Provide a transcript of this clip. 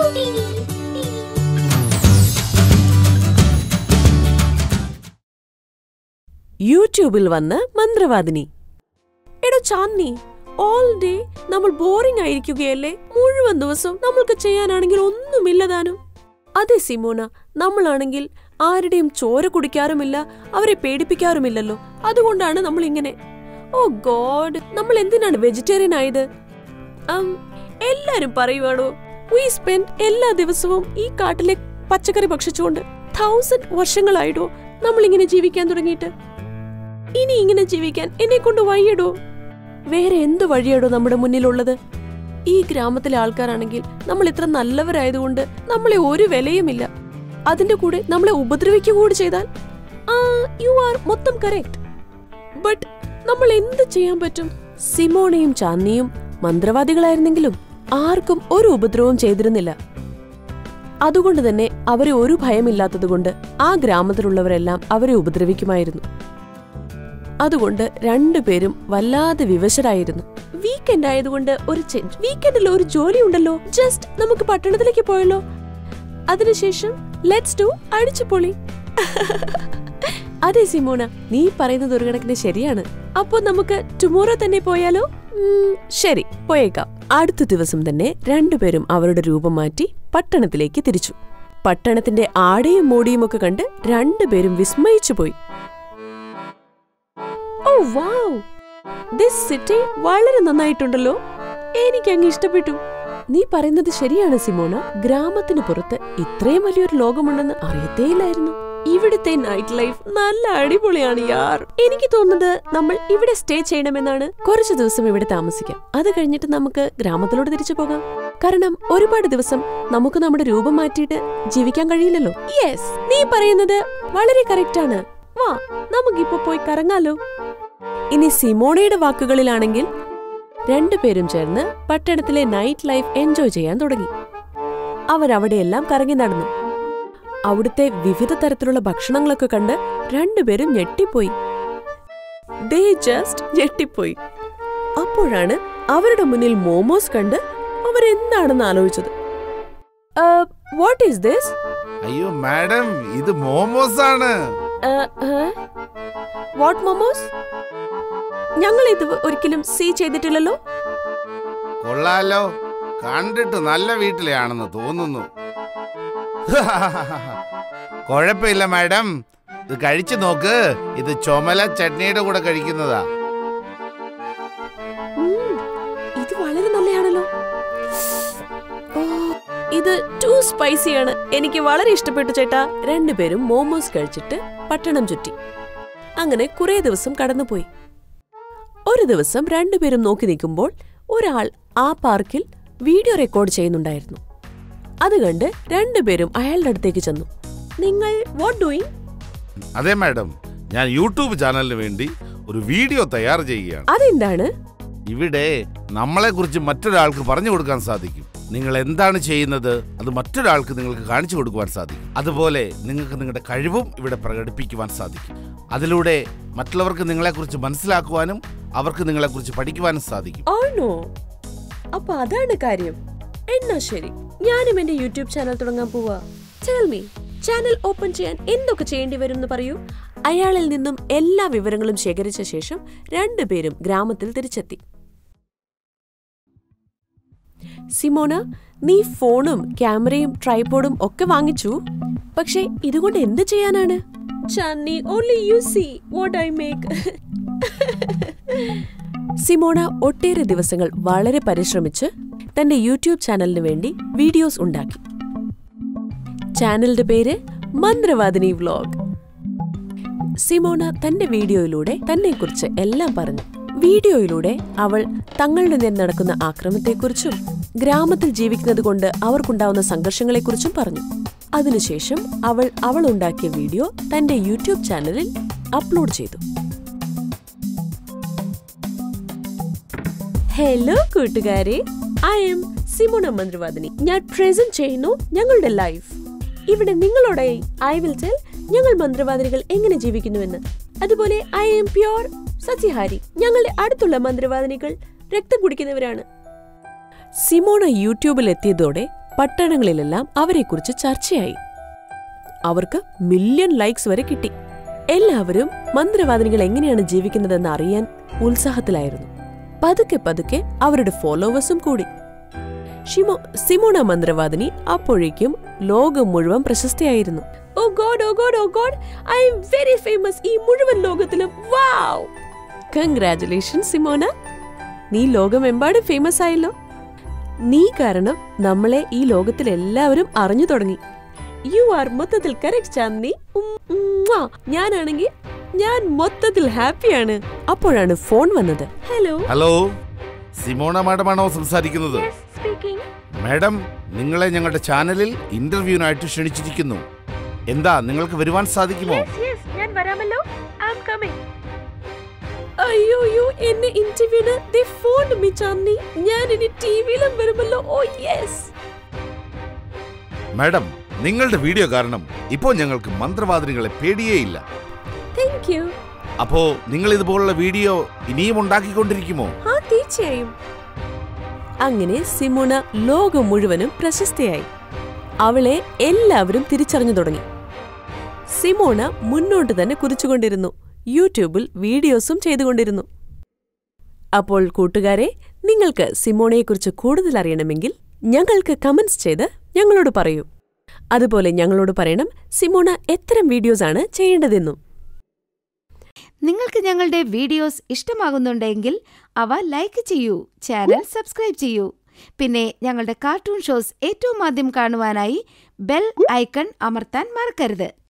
യൂട്യൂബിൽ വന്ന് മന്ത്രവാദിനി എടോ ചാന്നി ഓൾ ഡേ നമ്മൾ ബോറിംഗ് ആയിരിക്കുകയല്ലേ മുഴുവൻ ദിവസം നമ്മൾക്ക് ചെയ്യാനാണെങ്കിൽ ഒന്നുമില്ലതാനും അതെ സിമോന നമ്മളാണെങ്കിൽ ആരുടെയും ചോര കുടിക്കാറുമില്ല അവരെ പേടിപ്പിക്കാറുമില്ലല്ലോ അതുകൊണ്ടാണ് നമ്മൾ ഇങ്ങനെ ഓ ഗോഡ് നമ്മൾ എന്തിനാണ് വെജിറ്റേറിയൻ ആയത് ഉം, എല്ലാരും പറയുവാണോ വി സ്പെൻഡ് എല്ലാ ദിവസവും ഈ കാട്ടിലെ പച്ചക്കറി ഭക്ഷിച്ചുകൊണ്ട് തൗസൻഡ് വർഷങ്ങളായിടോ നമ്മൾ ഇങ്ങനെ ജീവിക്കാൻ തുടങ്ങിയിട്ട് ഇനി ഇങ്ങനെ ജീവിക്കാൻ എന്നെ കൊണ്ട് വയ്യടോ വേറെ എന്ത് വഴിയാടോ നമ്മുടെ മുന്നിലുള്ളത് ഈ ഗ്രാമത്തിലെ ആൾക്കാരാണെങ്കിൽ നമ്മൾ ഇത്ര നല്ലവരായതുകൊണ്ട് നമ്മളെ ഒരു വിലയുമില്ല അതിന്റെ കൂടെ നമ്മളെ ഉപദ്രവിക്കുക കൂടി ചെയ്താൽ ആ യു ആർ മൊത്തം കറക്റ്റ് ബട്ട് നമ്മൾ എന്ത് ചെയ്യാൻ പറ്റും സിമോണയും ചാന്നിയും മന്ത്രവാദികളായിരുന്നെങ്കിലും ആർക്കും ഒരു ഉപദ്രവവും ചെയ്തിരുന്നില്ല അതുകൊണ്ട് തന്നെ അവരെ ഒരു ഭയമില്ലാത്തതുകൊണ്ട് ആ ഗ്രാമത്തിലുള്ളവരെല്ലാം അവരെ ഉപദ്രവിക്കുമായിരുന്നു അതുകൊണ്ട് രണ്ടുപേരും വല്ലാതെ വിവശരായിരുന്നു വീക്കെൻഡ് ആയതുകൊണ്ട് ഒരു ചേഞ്ച് വീക്കെൻഡിൽ ഒരു ജോലി ഉണ്ടല്ലോ ജസ്റ്റ് നമുക്ക് പട്ടണത്തിലേക്ക് പോയല്ലോ അതിനുശേഷം ലെറ്റ്സ് ഡു അടിച്ചുപൊളി അതെ സിമോണ നീ പറയുന്നത് ഒരു കണക്കിന് ശരിയാണ് അപ്പൊ നമുക്ക് ടുമോറോ തന്നെ പോയാലോ ഉം, ശരി പോയേക്കാം അടുത്ത ദിവസം തന്നെ രണ്ടുപേരും അവരുടെ രൂപം മാറ്റി പട്ടണത്തിലേക്ക് തിരിച്ചു പട്ടണത്തിന്റെ ആടയും മോടിയും ഒക്കെ കണ്ട് രണ്ടുപേരും വിസ്മയിച്ചു പോയി ഓ വാവ് ദിസ് സിറ്റി വളരെ നന്നായിട്ടുണ്ടല്ലോ എനിക്ക് അങ്ങ് ഇഷ്ടപ്പെട്ടു നീ പറയുന്നത് ശരിയാണ് സിമോണ ഗ്രാമത്തിന് പുറത്ത് ഇത്രയും വലിയൊരു ലോകമുണ്ടെന്ന് അറിയത്തേയില്ലായിരുന്നു ഇവിടുത്തെ നൈറ്റ് ലൈഫ് നല്ല അടിപൊളിയാണ് യാർ എനിക്ക് തോന്നുന്നത് നമ്മൾ ഇവിടെ സ്റ്റേ ചെയ്യണമെന്നാണ് കുറച്ചു ദിവസം ഇവിടെ താമസിക്കാം അത് കഴിഞ്ഞിട്ട് നമുക്ക് ഗ്രാമത്തിലോട്ട് തിരിച്ചു പോകാം കാരണം ഒരുപാട് ദിവസം നമുക്ക് നമ്മുടെ രൂപം മാറ്റിയിട്ട് ജീവിക്കാൻ കഴിയില്ലല്ലോ യെസ് നീ പറയുന്നത് വളരെ കറക്റ്റ് ആണ് വാ നമുക്കിപ്പോ പോയി കറങ്ങാലോ ഇനി സിമോണയുടെ വാക്കുകളിലാണെങ്കിൽ രണ്ടുപേരും ചേർന്ന് പട്ടണത്തിലെ നൈറ്റ് ലൈഫ് എൻജോയ് ചെയ്യാൻ തുടങ്ങി അവരവിടെയെല്ലാം കറങ്ങി നടന്നു അവിടുത്തെ വിവിധ തരത്തിലുള്ള ഭക്ഷണങ്ങളൊക്കെ കണ്ട് രണ്ടുപേരും ഞെട്ടിപ്പോയി ദേ ജസ്റ്റ് ഞെട്ടിപ്പോയി അപ്പോഴാണ് അവരുടെ മുന്നിൽ മോമോസ് കണ്ട് അവരെന്താണെന്ന് ആലോചിച്ചത് വാട്ട് ഈസ് ദിസ് അയ്യോ മാഡം ഇത് മോമോസ് ആണ് വാട്ട് മോമോസ് ഞങ്ങൾ ഇത് ഒരിക്കലും സീ ചെയ്തിട്ടില്ലല്ലോ കൊള്ളാലോ കണ്ടിട്ട് നല്ല വീട്ടിലെയാണെന്ന് തോന്നുന്നു കുഴപ്പമില്ല മാഡം ഇത് കഴിച്ചു നോക്ക് ഇത് ചുമല ചട്നിയുടെ കൂടെ കഴിക്കുന്നതാ ഉം, ഇത് വളരെ നല്ലയാണല്ലോ ഓ, ഇത് ടു സ്പൈസിയാണ് എനിക്ക് വളരെ ഇഷ്ടപ്പെട്ടു ചേട്ടാ രണ്ടുപേരും മോമോസ് കഴിച്ചിട്ട് പട്ടണം ചുറ്റി അങ്ങനെ കുറെ ദിവസം കടന്നുപോയി ഒരു ദിവസം രണ്ടുപേരും നോക്കി നിൽക്കുമ്പോൾ ഒരാൾ ആ പാർക്കിൽ വീഡിയോ റെക്കോർഡ് ചെയ്യുന്നുണ്ടായിരുന്നു അത് കണ്ട് രണ്ടുപേരും അയാളുടെ അടുത്തേക്ക് ചെന്നു നിങ്ങൾ വാട്ട് ഡൂയിങ് അതെ മാഡം ഞാൻ യൂട്യൂബ് ചാനലിന് വേണ്ടി ഒരു വീഡിയോ തയ്യാർ ചെയ്യുകയാണ് അതെന്താണ് ഇവിടെ നമ്മളെ കുറിച്ച് മറ്റൊരാൾക്ക് പറഞ്ഞു കൊടുക്കാൻ സാധിക്കും നിങ്ങൾ എന്താണ് ചെയ്യുന്നത് അത് മറ്റൊരാൾക്ക് നിങ്ങൾക്ക് കാണിച്ചു കൊടുക്കുവാൻ സാധിക്കും അതുപോലെ നിങ്ങൾക്ക് നിങ്ങളുടെ കഴിവും ഇവിടെ പ്രകടിപ്പിക്കുവാൻ സാധിക്കും അതിലൂടെ മറ്റുള്ളവർക്ക് നിങ്ങളെക്കുറിച്ച് മനസ്സിലാക്കുവാനും അവർക്ക് നിങ്ങളെക്കുറിച്ച് പഠിക്കുവാനും സാധിക്കും ആണോ അപ്പൊ അതാണ് കാര്യം എന്നാ ശരി ഞാനും എന്റെ യൂട്യൂബ് ചാനൽ തുടങ്ങാൻ പോവാ ടെൽ മീ ചാനൽ ഓപ്പൺ ചെയ്യാൻ എന്തൊക്കെ ചെയ്യേണ്ടി വരും എന്ന് പറയൂ അയാളിൽ നിന്നും എല്ലാ വിവരങ്ങളും ശേഖരിച്ച ശേഷം രണ്ടുപേരും ഗ്രാമത്തിൽ തിരിച്ചെത്തി സിമോന നീ ഫോണും ക്യാമറയും ട്രൈപോഡും ഒക്കെ വാങ്ങിച്ചു പക്ഷേ ഇതുകൊണ്ട് എന്ത് ചെയ്യാനാണ് Channi only you see what I make Simona ഒട്ടേറെ ദിവസങ്ങൾ വളരെ പരിശ്രമിച്ച് തന്റെ യൂട്യൂബ് ചാനലിന് വേണ്ടി വീഡിയോസ് ഉണ്ടാക്കി ചാനലിന്റെ പേര് മന്ത്രവാദിനി വ്ലോഗ് സിമോണ തന്റെ വീഡിയോയിലൂടെ തന്നെക്കുറിച്ച് എല്ലാം പറഞ്ഞു വീഡിയോയിലൂടെ അവൾ തങ്ങളുടെ നേരെ നടക്കുന്ന ആക്രമണത്തെക്കുറിച്ചും ഗ്രാമത്തിൽ ജീവിക്കുന്നത് കൊണ്ട് അവർക്കുണ്ടാവുന്ന സംഘർഷങ്ങളെക്കുറിച്ചും പറഞ്ഞു അതിനുശേഷം അവൾ അവൾ ഉണ്ടാക്കിയ വീഡിയോ തന്റെ യൂട്യൂബ് ചാനലിൽ അപ്ലോഡ് ചെയ്തു ഹലോ കൂട്ടുകാരെ ഐ എം സിമോണ മന്ത്രവാദിനി ഞാൻ പ്രസന്റ് ചെയ്യുന്നു ഞങ്ങളുടെ ലൈഫ് ഇവിടെ നിങ്ങളോടായി ഐ വിൽ ടെൽ ഞങ്ങൾ മന്ത്രവാദിനികൾ എങ്ങനെ ജീവിക്കുന്നുവെന്ന് അതുപോലെ ഐ എം പ്യോർ സസ്യഹാരി ഞങ്ങളുടെ അടുത്തുള്ള മന്ത്രവാദിനികൾ രക്തം കുടിക്കുന്നവരാണ് സിമോണ യൂട്യൂബിൽ എത്തിയതോടെ പട്ടണങ്ങളിലെല്ലാം അവരെക്കുറിച്ച് ചർച്ചയായി അവർക്ക് മില്യൺ ലൈക്സ് വരെ കിട്ടി എല്ലാവരും മന്ത്രവാദിനികൾ എങ്ങനെയാണ് ജീവിക്കുന്നതെന്ന് അറിയാൻ ഉത്സാഹത്തിലായിരുന്നു പതുക്കെ പതുക്കെ അവരുടെ ഫോളോവേഴ്സും കൂടി ഷിമോ സിമോണ മന്ത്രവാദിനി അപ്പോഴേക്കും ലോകം മുഴുവൻ പ്രശസ്തയായിരുന്നു oh God oh God oh God I am very famous ഈ മുഴുവൻ ലോകത്തിലും വാവ് കൺഗ്രാറ്റുലേഷൻ സിമോന നീ ലോകമെമ്പാടും ഫേമസ് ആയല്ലോ നീ കാരണം നമ്മളെ ഈ ലോകത്തിൽ എല്ലാവരും അറിഞ്ഞു തുടങ്ങി യു ആർ മൊത്തത്തിൽ കറക്റ്റ് ചാന്ദി ഞാനാണെങ്കിൽ ഞാൻ മൊത്തത്തിൽ ഹാപ്പിയാണ് അപ്പോഴാണ് ഫോൺ വന്നത് ഹലോ ഹലോ സിമോണ മാഡമാണോ സംസാരിക്കുന്നത് മാഡം നിങ്ങളെ ഞങ്ങളുടെ ചാനലിൽ ഇന്റർവ്യൂവിനായിട്ട് ക്ഷണിച്ചിരിക്കുന്നു എന്താ നിങ്ങൾക്ക് വരുവാൻ സാധിക്കുമോ ഞാൻ വരാമല്ലോ ഐ ആം കമ്മിങ് അയ്യോ അയ്യോ എന്നെ ഇന്റർവ്യൂന് ദേ ഫോൺ മീ ചാന്ദി ഞാൻ ഇനി ടിവിയിലും വരുമല്ലോ ഓ യെസ് മാഡം നിങ്ങളുടെ വീഡിയോ കാരണം ഇപ്പോൾ ഞങ്ങൾക്ക് മന്ത്രവാദിനികളെ പേടിയേയില്ല താങ്ക് യു അപ്പോ നിങ്ങൾ ഇതുപോലുള്ള വീഡിയോ ഇനിയും ഉണ്ടാക്കിക്കൊണ്ടിരിക്കുമോ ആ തീർച്ചയായും അങ്ങനെ സിമോണ ലോകം മുഴുവനും പ്രശസ്തയായി അവളെ എല്ലാവരും തിരിച്ചറിഞ്ഞു തുടങ്ങി സിമോണ മുന്നോട്ട് തന്നെ കുതിച്ചുകൊണ്ടിരുന്നു യൂട്യൂബിൽ വീഡിയോസും ചെയ്തുകൊണ്ടിരുന്നു അപ്പോൾ കൂട്ടുകാരെ നിങ്ങൾക്ക് സിമോണയെക്കുറിച്ച് കൂടുതൽ അറിയണമെങ്കിൽ ഞങ്ങൾക്ക് കമന്റ്സ് ചെയ്ത് ഞങ്ങളോട് പറയൂ അതുപോലെ ഞങ്ങളോട് പറയണം സിമോണ എത്തരം വീഡിയോസാണ് ചെയ്യേണ്ടതെന്നും നിങ്ങൾക്ക് ഞങ്ങളുടെ വീഡിയോസ് ഇഷ്ടമാകുന്നുണ്ടെങ്കിൽ അവ ലൈക്ക് ചെയ്യൂ ചാനൽ സബ്സ്ക്രൈബ് ചെയ്യൂ പിന്നെ ഞങ്ങളുടെ കാർട്ടൂൺ ഷോസ് ഏറ്റവും ആദ്യം കാണുവാനായി ബെൽ ഐക്കൺ അമർത്താൻ മറക്കരുത്